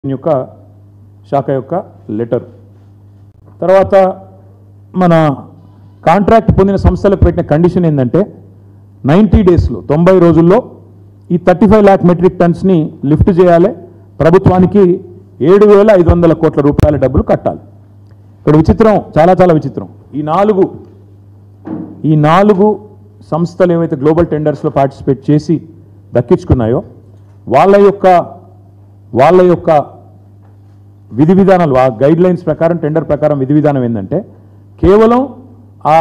యొక్క శాఖ యొక్క లెటర్ తర్వాత మన కాంట్రాక్ట్ పొందిన సంస్థలకు పెట్టిన కండిషన్ ఏంటంటే నైంటీ డేస్లో తొంభై రోజుల్లో ఈ థర్టీ ఫైవ్ ల్యాక్ మెట్రిక్ టన్స్ని లిఫ్ట్ చేయాలి ప్రభుత్వానికి ఏడు వేల ఐదు వందల కోట్ల రూపాయల డబ్బులు కట్టాలి ఇక్కడ విచిత్రం చాలా చాలా విచిత్రం ఈ నాలుగు ఈ నాలుగు సంస్థలు ఏవైతే గ్లోబల్ టెండర్స్లో పార్టిసిపేట్ చేసి దక్కించుకున్నాయో వాళ్ళ యొక్క వాళ్ళ యొక్క విధి విధానాలు ఆ గైడ్ లైన్స్ ప్రకారం టెండర్ ప్రకారం విధి విధానం ఏంటంటే కేవలం ఆ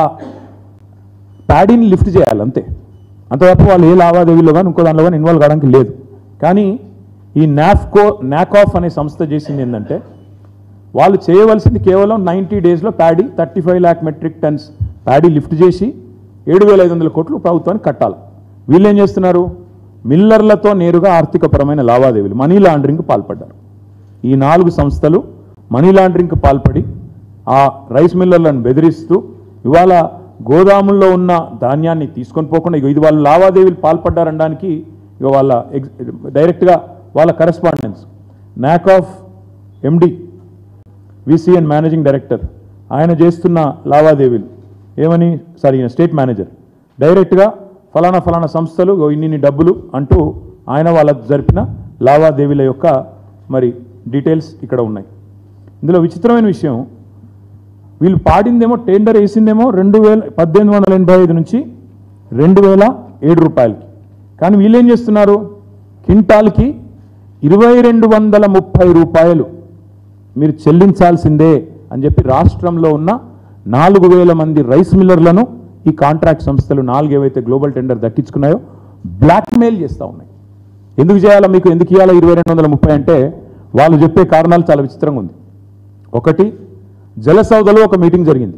ప్యాడీని లిఫ్ట్ చేయాలి అంతే అంతవరకు వాళ్ళు ఏ లావాదేవీలో కానీ ఇంకో దానిలో కానీ ఇన్వాల్వ్ కావడానికి లేదు కానీ ఈ నాఫ్కో నాకాఫ్ అనే సంస్థ చేసింది ఏంటంటే వాళ్ళు చేయవలసింది కేవలం నైంటీ డేస్లో paddy thirty five lakh metric tons paddy lift చేసి ఏడు వేల ఐదు వందల కోట్లు ప్రభుత్వానికి కట్టాలి వీళ్ళు ఏం చేస్తున్నారు మిల్లర్లతో నేరుగా ఆర్థికపరమైన లావాదేవీలు మనీ లాండరింగ్ పాల్పడ్డారు ఈ నాలుగు సంస్థలు మనీ లాండరింగ్కి పాల్పడి ఆ రైస్ మిల్లర్లను బెదిరిస్తూ ఇవాళ గోదాముల్లో ఉన్న ధాన్యాన్ని తీసుకొని పోకుండా ఇగో ఇది వాళ్ళు లావాదేవీలు పాల్పడ్డారనడానికి ఇక వాళ్ళ ఎగ్జ్ డైరెక్ట్గా వాళ్ళ కరెస్పాండెన్స్ నాక్ ఆఫ్ ఎండి విసిఎన్ మేనేజింగ్ డైరెక్టర్ ఆయన చేస్తున్న లావాదేవీలు ఏమని సారీ ఈయన స్టేట్ మేనేజర్ డైరెక్ట్గా ఫలానా ఫలానా సంస్థలు ఇగో ఇన్ని ఇన్ని డబ్బులు అంటూ ఆయన వాళ్ళకు జరిపిన లావాదేవీల యొక్క మరి డీటెయిల్స్ ఇక్కడ ఉన్నాయి ఇందులో విచిత్రమైన విషయం వీళ్ళు పాడిందేమో టెండర్ వేసిందేమో రెండు వేల పద్దెనిమిది వందల ఎనభై ఐదు నుంచి రెండు వేల ఏడు రూపాయలకి కానీ వీళ్ళు ఏం చేస్తున్నారు కింటాల్కి ఇరవై రెండు వందల ముప్పై రూపాయలు మీరు చెల్లించాల్సిందే అని చెప్పి రాష్ట్రంలో ఉన్న నాలుగు వేల మంది రైస్ మిల్లర్లను ఈ కాంట్రాక్ట్ సంస్థలు నాలుగు ఏవైతే గ్లోబల్ టెండర్ దక్కించుకున్నాయో బ్లాక్మెయిల్ చేస్తూ ఉన్నాయి ఎందుకు చేయాలా మీకు ఎందుకు ఇవ్వాలా ఇరవై రెండు వందల ముప్పై అంటే వాళ్ళు చెప్పే కారణాలు చాలా విచిత్రంగా ఉంది ఒకటి జలసౌదలో ఒక మీటింగ్ జరిగింది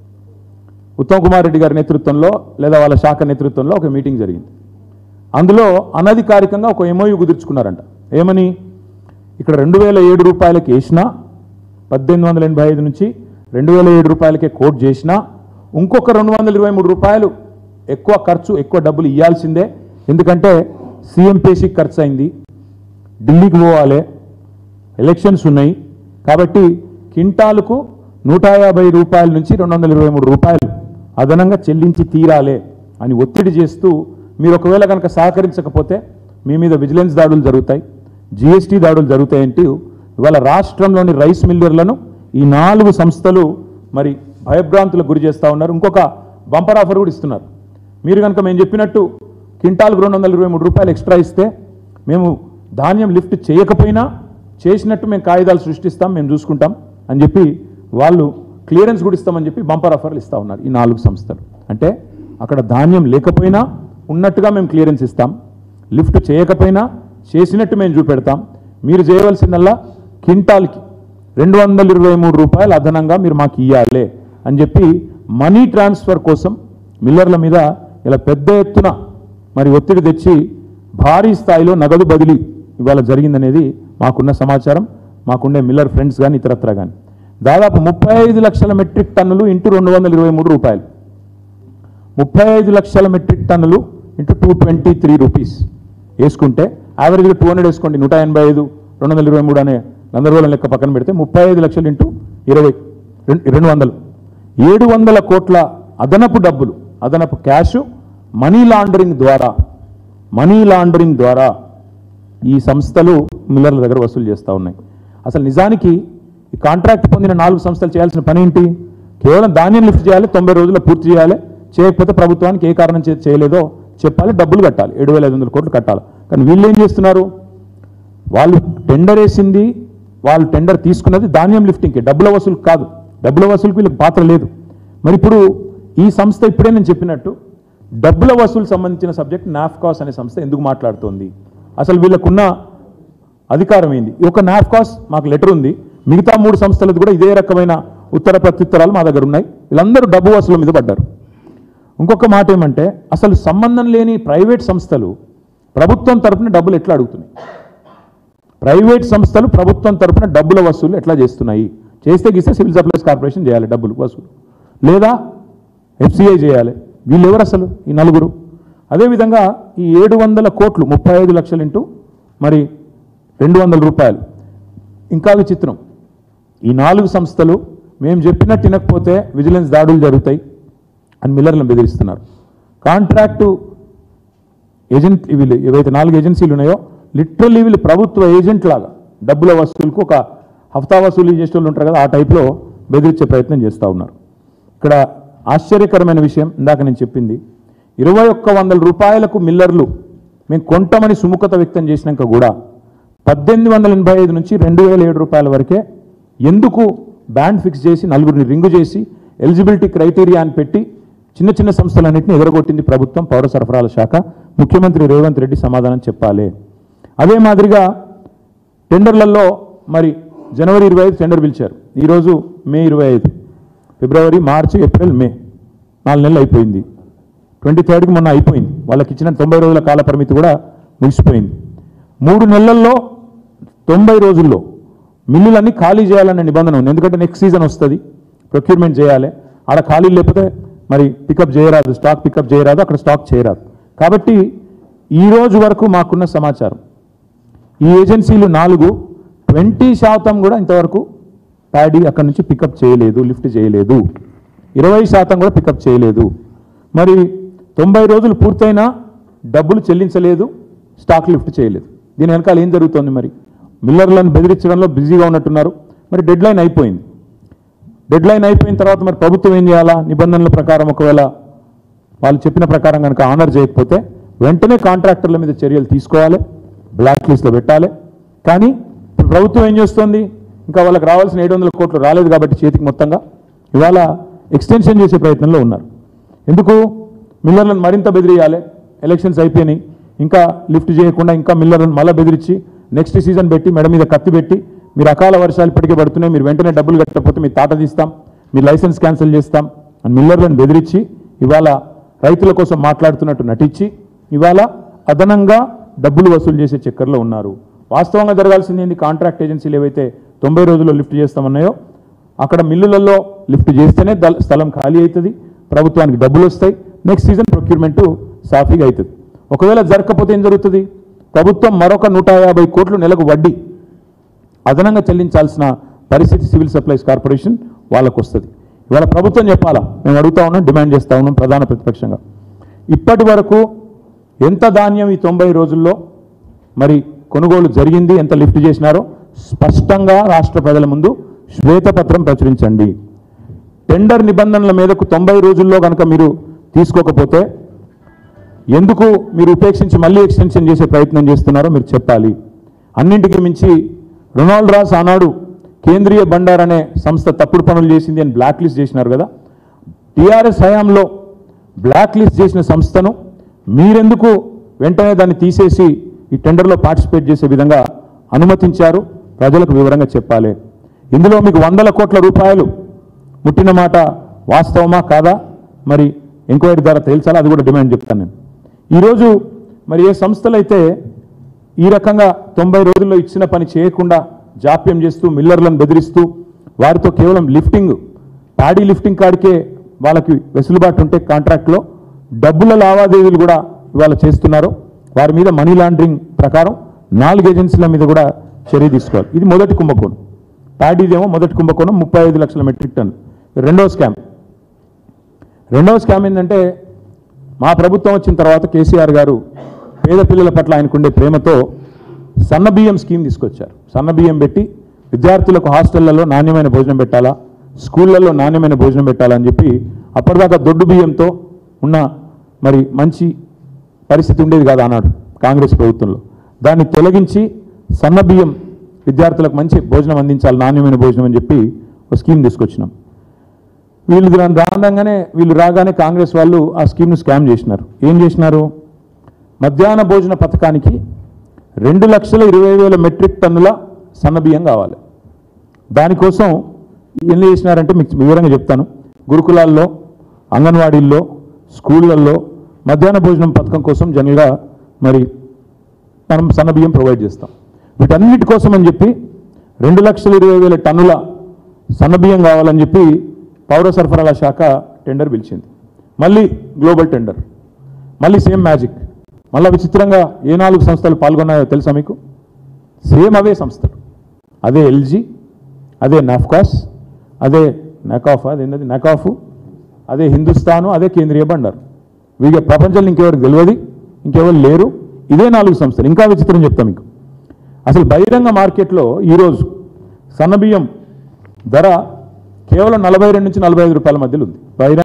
ఉత్తమ్ కుమార్ రెడ్డి గారి నేతృత్వంలో లేదా వాళ్ళ శాఖ నేతృత్వంలో ఒక మీటింగ్ జరిగింది అందులో అనధికారికంగా ఒక ఎంఓయు కుదుర్చుకున్నారంట ఏమని ఇక్కడ రెండు వేల ఏడు రూపాయలకి వేసినా పద్దెనిమిది వందల ఎనభై ఐదు నుంచి రెండు వేల ఏడు రూపాయలకే కోట్ చేసినా ఇంకొక రెండు వందల ఇరవై మూడు రూపాయలు ఎక్కువ ఖర్చు ఎక్కువ డబ్బులు ఇవ్వాల్సిందే ఎందుకంటే సీఎం పేషికి ఖర్చు అయింది ఢిల్లీకి పోవాలి ఎలక్షన్స్ ఉన్నాయి కాబట్టి కింటాలకు నూట యాభై రూపాయల నుంచి రెండు వందల ఇరవై మూడు రూపాయలు అదనంగా చెల్లించి తీరాలే అని ఒత్తిడి చేస్తూ మీరు ఒకవేళ కనుక సహకరించకపోతే మీ మీద విజిలెన్స్ దాడులు జరుగుతాయి జిఎస్టీ దాడులు జరుగుతాయంటూ ఇవాళ రాష్ట్రంలోని రైస్ మిల్లర్లను ఈ నాలుగు సంస్థలు మరి భయభ్రాంతులకు గురి చేస్తూ ఉన్నారు ఇంకొక బంపర్ ఆఫర్ కూడా ఇస్తున్నారు మీరు కనుక మేము చెప్పినట్టు కింటాల్కు రెండు వందల ఇరవై మూడు రూపాయలు ఎక్స్ట్రా ఇస్తే మేము ధాన్యం లిఫ్ట్ చేయకపోయినా చేసినట్టు మేము కాగితాలు సృష్టిస్తాం మేము చూసుకుంటాం అని చెప్పి వాళ్ళు క్లియరెన్స్ కూడా ఇస్తామని చెప్పి బంపర్ ఆఫర్లు ఇస్తూ ఉన్నారు ఈ నాలుగు సంస్థలు అంటే అక్కడ ధాన్యం లేకపోయినా ఉన్నట్టుగా మేము క్లియరెన్స్ ఇస్తాం లిఫ్ట్ చేయకపోయినా చేసినట్టు మేము చూపెడతాం మీరు చేయవలసిందల్లా కింటాల్కి రెండు వందల ఇరవై మూడు రూపాయలు అదనంగా మీరు మాకు ఇవ్వాలి అని చెప్పి మనీ ట్రాన్స్ఫర్ కోసం మిల్లర్ల మీద ఇలా పెద్ద ఎత్తున మరి ఒత్తిడి తెచ్చి భారీ స్థాయిలో నగదు బదిలీ ఇవాళ జరిగిందనేది మాకున్న సమాచారం మాకుండే మిల్లర్ ఫ్రెండ్స్ కానీ ఇతరత్ర కానీ దాదాపు ముప్పై ఐదు లక్షల మెట్రిక్ టన్నులు ఇంటూ రెండు వందల ఇరవై మూడు రూపాయలు ముప్పై ఐదు లక్షల మెట్రిక్ టన్నులు into two twenty three rupees వేసుకుంటే యావరేజ్గా టూ హండ్రెడ్ వేసుకోండి నూట ఎనభై ఐదు రెండు వందల ఇరవై మూడు అనే గందరగోళం లెక్క పక్కన పెడితే ముప్పై ఐదు లక్షలు ఇంటూ ఇరవై రెండు రెండు వందలు ఏడు వందల కోట్ల అదనపు డబ్బులు అదనపు క్యాష్ మనీ లాండరింగ్ ద్వారా మనీ లాండరింగ్ ద్వారా ఈ సంస్థలు మిల్లర్ల దగ్గర వసూలు చేస్తూ ఉన్నాయి అసలు నిజానికి ఈ కాంట్రాక్ట్ పొందిన నాలుగు సంస్థలు చేయాల్సిన పని ఏంటి కేవలం ధాన్యం లిఫ్ట్ చేయాలి తొంభై రోజుల్లో పూర్తి చేయాలి చేయకపోతే ప్రభుత్వానికి ఏ కారణం చేతి చేయలేదో చెప్పాలి డబ్బులు కట్టాలి ఏడు వేల ఐదు వందల కోట్లు కట్టాలి కానీ వీళ్ళు ఏం చేస్తున్నారు వాళ్ళు టెండర్ వేసింది వాళ్ళు టెండర్ తీసుకున్నది ధాన్యం లిఫ్టింగ్కి డబ్బుల వసూలు కాదు డబ్బుల వసూలుకి వీళ్ళకి పాత్ర లేదు మరి ఇప్పుడు ఈ సంస్థ ఇప్పుడే నేను చెప్పినట్టు డబ్బుల వసూలు సంబంధించిన సబ్జెక్ట్ నాఫ్కాస్ అనే సంస్థ ఎందుకు మాట్లాడుతోంది అసలు వీళ్ళకున్న అధికారం ఏంది ఈ ఒక నాఫ్కాస్ మాకు లెటర్ ఉంది మిగతా మూడు సంస్థలది కూడా ఇదే రకమైన ఉత్తర ప్రత్యుత్తరాలు మా దగ్గర ఉన్నాయి వీళ్ళందరూ డబ్బు వసూలు మీద పడ్డారు ఇంకొక మాట ఏమంటే అసలు సంబంధం లేని ప్రైవేట్ సంస్థలు ప్రభుత్వం తరపున డబ్బులు ఎట్లా అడుగుతున్నాయి ప్రైవేట్ సంస్థలు ప్రభుత్వం తరపున డబ్బుల వసూలు ఎట్లా చేస్తున్నాయి చేస్తే గీస్తే సివిల్ సప్లైస్ కార్పొరేషన్ చేయాలి డబ్బులు వసూలు లేదా ఎఫ్సిఐ చేయాలి వీళ్ళు ఎవరు అసలు ఈ నలుగురు అదేవిధంగా ఈ ఏడు వందల కోట్లు ముప్పై ఐదు లక్షలు ఇంటూ మరి రెండు వందల రూపాయలు ఇంకా విచిత్రం ఈ నాలుగు సంస్థలు మేము చెప్పినట్టు వినకపోతే విజిలెన్స్ దాడులు జరుగుతాయి అని మిల్లర్లను బెదిరిస్తున్నారు కాంట్రాక్టు ఏజెంట్ వీళ్ళు ఏవైతే నాలుగు ఏజెన్సీలు ఉన్నాయో లిటరల్లీ వీళ్ళు ప్రభుత్వ ఏజెంట్ లాగా డబ్బుల వసూలుకు ఒక హఫ్తా వసూలు చేసే వాళ్ళు ఉంటారు కదా ఆ టైప్లో బెదిరించే ప్రయత్నం చేస్తూ ఉన్నారు ఇక్కడ ఆశ్చర్యకరమైన విషయం ఇందాక నేను చెప్పింది ఇరవై ఒక్క వందల రూపాయలకు మిల్లర్లు మేము కొంటామని సుముఖత వ్యక్తం చేసినాక కూడా పద్దెనిమిది వందల ఎనభై ఐదు నుంచి రెండు వేల ఏడు రూపాయల వరకే ఎందుకు బ్యాండ్ ఫిక్స్ చేసి నలుగురిని రింగు చేసి ఎలిజిబిలిటీ క్రైటీరియా అని పెట్టి చిన్న చిన్న సంస్థలన్నింటినీ ఎదరగొట్టింది ప్రభుత్వం పౌర సరఫరాల శాఖ ముఖ్యమంత్రి రేవంత్ రెడ్డి సమాధానం చెప్పాలి అదే మాదిరిగా టెండర్లలో మరి జనవరి ఇరవై ఐదు టెండర్ పిలిచారు ఈరోజు మే ఇరవై ఐదు ఫిబ్రవరి మార్చి ఏప్రిల్ మే నాలుగు నెలలు అయిపోయింది ట్వంటీ థర్డ్కి మొన్న అయిపోయింది వాళ్ళకి ఇచ్చిన తొంభై రోజుల కాల పరిమితి కూడా ముగిసిపోయింది మూడు నెలల్లో తొంభై రోజుల్లో మిల్లులన్నీ ఖాళీ చేయాలనే నిబంధన ఉంది ఎందుకంటే నెక్స్ట్ సీజన్ వస్తుంది ప్రొక్యూర్మెంట్ చేయాలి ఆడ ఖాళీ లేకపోతే మరి పికప్ చేయరాదు స్టాక్ పికప్ చేయరాదు అక్కడ స్టాక్ చేయరాదు కాబట్టి ఈ రోజు వరకు మాకున్న సమాచారం ఈ ఏజెన్సీలు నాలుగు ట్వంటీ శాతం కూడా ఇంతవరకు ప్యాడీ అక్కడి నుంచి పికప్ చేయలేదు లిఫ్ట్ చేయలేదు ఇరవై శాతం కూడా పికప్ చేయలేదు మరి తొంభై రోజులు పూర్తయినా డబ్బులు చెల్లించలేదు స్టాక్ లిఫ్ట్ చేయలేదు దీని వెనకాల ఏం జరుగుతోంది మరి మిల్లర్లను బెదిరించడంలో బిజీగా ఉన్నట్టున్నారు మరి డెడ్ లైన్ అయిపోయింది డెడ్ లైన్ అయిపోయిన తర్వాత మరి ప్రభుత్వం ఏం చేయాలా నిబంధనల ప్రకారం ఒకవేళ వాళ్ళు చెప్పిన ప్రకారం కనుక ఆనర్ చేయకపోతే వెంటనే కాంట్రాక్టర్ల మీద చర్యలు తీసుకోవాలి బ్లాక్ లిస్ట్లో పెట్టాలి కానీ ఇప్పుడు ప్రభుత్వం ఏం చేస్తోంది ఇంకా వాళ్ళకి రావాల్సిన ఏడు వందల కోట్లు రాలేదు కాబట్టి చేతికి మొత్తంగా ఇవాళ ఎక్స్టెన్షన్ చేసే ప్రయత్నంలో ఉన్నారు ఎందుకు మిల్లర్లను మరింత బెదిరియాలి ఎలక్షన్స్ అయిపోయినాయి ఇంకా లిఫ్ట్ చేయకుండా ఇంకా మిల్లర్లను మళ్ళీ బెదిరించి నెక్స్ట్ సీజన్ పెట్టి మెడ మీద కత్తి పెట్టి మీరు అకాల వర్షాలు ఇప్పటికే పడుతున్నాయి మీరు వెంటనే డబ్బులు కట్టకపోతే మీ తాట తీస్తాం మీ లైసెన్స్ క్యాన్సిల్ చేస్తాం అని మిల్లర్లను బెదిరించి ఇవాళ రైతుల కోసం మాట్లాడుతున్నట్టు నటించి ఇవాళ అదనంగా డబ్బులు వసూలు చేసే చక్కర్లో ఉన్నారు వాస్తవంగా జరగాల్సింది ఏంది కాంట్రాక్ట్ ఏజెన్సీలు ఏవైతే తొంభై రోజుల్లో లిఫ్ట్ చేస్తామన్నాయో అక్కడ మిల్లులలో లిఫ్ట్ చేస్తేనే దళ- స్థలం ఖాళీ అవుతుంది ప్రభుత్వానికి డబ్బులు వస్తాయి నెక్స్ట్ సీజన్ ప్రొక్యూర్మెంట్ సాఫీగా అవుతుంది ఒకవేళ జరగకపోతే ఏం జరుగుతుంది ప్రభుత్వం మరొక నూట యాభై కోట్లు నెలకు వడ్డీ అదనంగా చెల్లించాల్సిన పరిస్థితి సివిల్ సప్లైస్ కార్పొరేషన్ వాళ్ళకు వస్తుంది ఇవాళ ప్రభుత్వం చెప్పాలా మేము అడుగుతా ఉన్నాం డిమాండ్ చేస్తా ఉన్నాం ప్రధాన ప్రతిపక్షంగా ఇప్పటి వరకు ఎంత ధాన్యం ఈ తొంభై రోజుల్లో మరి కొనుగోలు జరిగింది ఎంత లిఫ్ట్ చేసినారో స్పష్టంగా రాష్ట్ర ప్రజల ముందు శ్వేతపత్రం ప్రచురించండి టెండర్ నిబంధనల మీదకు తొంభై రోజుల్లో కనుక మీరు తీసుకోకపోతే ఎందుకు మీరు ఉపేక్షించి మళ్ళీ ఎక్స్టెన్షన్ చేసే ప్రయత్నం చేస్తున్నారో మీరు చెప్పాలి అన్నింటికి మించి రొనాల్డ్ రాస్ ఆనాడు కేంద్రీయ బండార్ అనే సంస్థ తప్పుడు పనులు చేసింది అని బ్లాక్ లిస్ట్ చేసినారు కదా టీఆర్ఎస్ హయాంలో బ్లాక్ లిస్ట్ చేసిన సంస్థను మీరెందుకు వెంటనే దాన్ని తీసేసి ఈ టెండర్లో పార్టిసిపేట్ చేసే విధంగా అనుమతించారు ప్రజలకు వివరంగా చెప్పాలి ఇందులో మీకు వందల కోట్ల రూపాయలు ముట్టిన మాట వాస్తవమా కాదా మరి ఎంక్వైరీ ద్వారా తేల్చాలా అది కూడా డిమాండ్ చెప్తాను నేను ఈరోజు మరి ఏ సంస్థలైతే ఈ రకంగా తొంభై రోజుల్లో ఇచ్చిన పని చేయకుండా జాప్యం చేస్తూ మిల్లర్లను బెదిరిస్తూ వారితో కేవలం లిఫ్టింగ్ ప్యాడీ లిఫ్టింగ్ కాడికే వాళ్ళకి వెసులుబాటు ఉంటే కాంట్రాక్ట్లో డబ్బుల లావాదేవీలు కూడా ఇవాళ చేస్తున్నారు వారి మీద మనీ లాండరింగ్ ప్రకారం నాలుగు ఏజెన్సీల మీద కూడా చర్య తీసుకోవాలి ఇది మొదటి కుంభకోణం ప్యాడీదేమో మొదటి కుంభకోణం ముప్పై ఐదు లక్షల మెట్రిక్ టన్ రెండో స్కామ్ రెండవ స్కామ్ ఏంటంటే మా ప్రభుత్వం వచ్చిన తర్వాత కేసీఆర్ గారు పేద పిల్లల పట్ల ఆయనకుండే ప్రేమతో సన్న బియ్యం స్కీమ్ తీసుకొచ్చారు సన్న బియ్యం పెట్టి విద్యార్థులకు హాస్టళ్లలో నాణ్యమైన భోజనం పెట్టాలా స్కూళ్ళల్లో నాణ్యమైన భోజనం పెట్టాలని చెప్పి అప్పటిదాకా దొడ్డు బియ్యంతో ఉన్న మరి మంచి పరిస్థితి ఉండేది కాదు ఆనాడు కాంగ్రెస్ ప్రభుత్వంలో దాన్ని తొలగించి సన్న బియ్యం విద్యార్థులకు మంచి భోజనం అందించాలి నాణ్యమైన భోజనం అని చెప్పి ఒక స్కీమ్ తీసుకొచ్చినాం వీళ్ళు దాని రాగానే వీళ్ళు రాగానే కాంగ్రెస్ వాళ్ళు ఆ స్కీమ్ను స్కామ్ చేసినారు ఏం చేసినారు మధ్యాహ్న భోజన పథకానికి రెండు లక్షల ఇరవై వేల మెట్రిక్ టన్నుల సన్నబియ్యం కావాలి దానికోసం ఏం చేసినారంటే మీకు వివరంగా చెప్తాను గురుకులాల్లో అంగన్వాడీల్లో స్కూళ్ళల్లో మధ్యాహ్న భోజనం పథకం కోసం జనరల్గా మరి మనం సన్నబియ్యం ప్రొవైడ్ చేస్తాం వీటన్నిటి కోసం అని చెప్పి రెండు లక్షల ఇరవై వేల టన్నుల సన్నబియ్యం కావాలని చెప్పి పౌర సరఫరాల శాఖ టెండర్ పిలిచింది మళ్ళీ గ్లోబల్ టెండర్ మళ్ళీ సేమ్ మ్యాజిక్ మళ్ళీ విచిత్రంగా ఏ నాలుగు సంస్థలు పాల్గొన్నాయో తెలుసా మీకు సేమ్ అవే సంస్థలు అదే ఎల్జీ అదే నాఫ్కాస్ అదే నకాఫ్ అదేంటది నకాఫు అదే హిందుస్థాను అదే కేంద్రీయ బండారు వీగా ప్రపంచంలో ఇంకెవరికి తెలియదు ఇంకెవరు లేరు ఇదే నాలుగు సంస్థలు ఇంకా విచిత్రం చెప్తాం మీకు అసలు బహిరంగ మార్కెట్లో ఈరోజు సన్నబియ్యం ధర కేవలం నలభై రెండు నుంచి నలభై ఐదు రూపాయల మధ్యలో ఉంది బహిరంగ